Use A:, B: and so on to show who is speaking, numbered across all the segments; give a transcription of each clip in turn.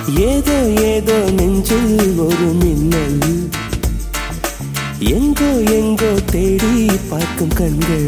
A: ஏதோ ஏதோ நெஞ்சில் ஒரு மின்னல் எங்கோ எங்கோ தேடி பார்க்கும் கண்கள்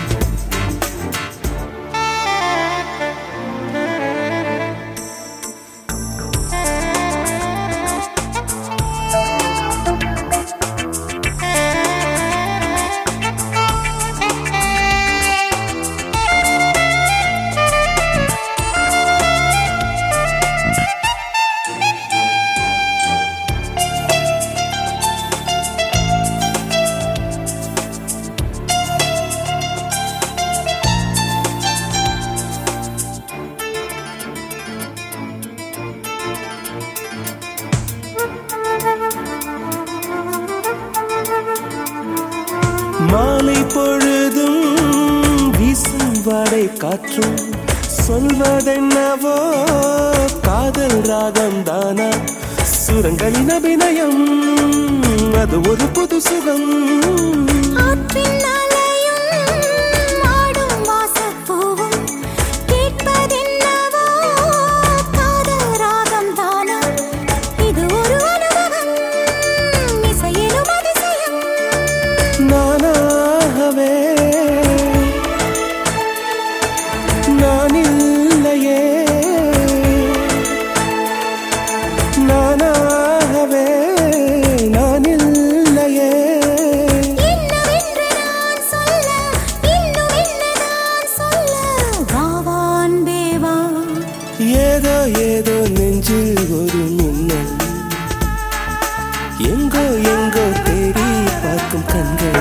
A: மாலை பொழுதும் வீசும் வாடை காற்றும் சொல்வதென்னவோ காதல் ராகம் தானா சுரங்களின் அபிநயம் அது ஒரு புது சுகம்
B: ஆற்றின் அலையும் ஆடும் வாசப்பூவும் கேட்பதென்னவோ காதல் ராகம் தானா இது ஒரு அனுபவம் இசையிலும் அதிசயம்
A: நானாகவே நான் இல்லையே நானாகவே நான் இல்லையே
B: என்னவென்று நான் சொல்ல இன்னும் என்ன நான் சொல்ல வாவா அன்பே வா
A: ஏதோ ஏதோ நெஞ்சில் ஒரு மின்னல் எங்கோ எங்கோ தேடி பார்க்கும் கண்கள்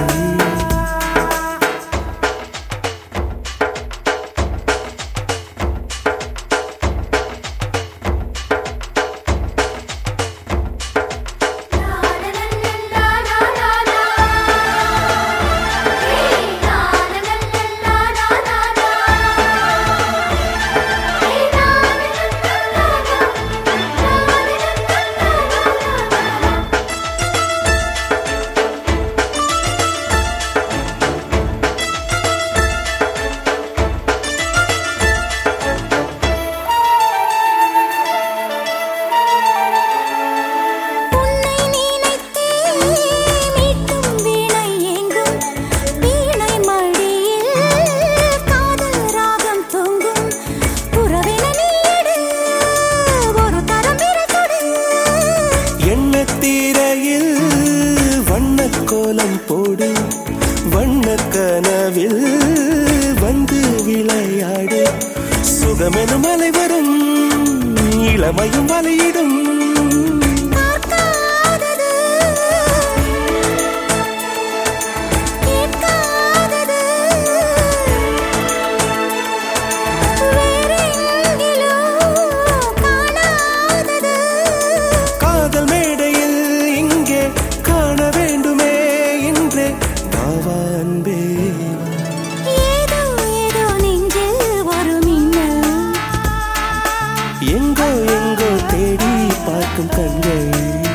B: உன்னை நினைத்தே மீட்டும் வீணை எங்கும் வீணை மடியில் காதல் ராகம் தொங்கும் உறவின நீடு ஒரு தரம் விரட்டுடு
A: எண்ணத்தீரையில் வண்ணக் கோலம் போடு வண்ணக் கனவில் வந்து விளையாடு சுகமெனும் அலை வரும் இளமையும் வலையிடும்
B: பார்க்காதது கேட்காதது வேறெங்கிலோ காணாதது
A: காதல் மேடையில் இங்கே காண வேண்டுமே என்றே பாவா அன்பே
B: ஏதோ ஏதோ நெஞ்சில் ஒரு மின்னல்
A: எங்கோ எங்கோ தேடி பார்க்கும் கண்கள்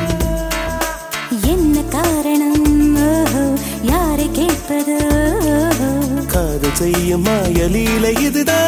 B: என்ன காரணம் ஓஹோ, யாரை கேட்பது ஓஹோ.
A: காதல் செய்யும் மாயலீலை இதுதான்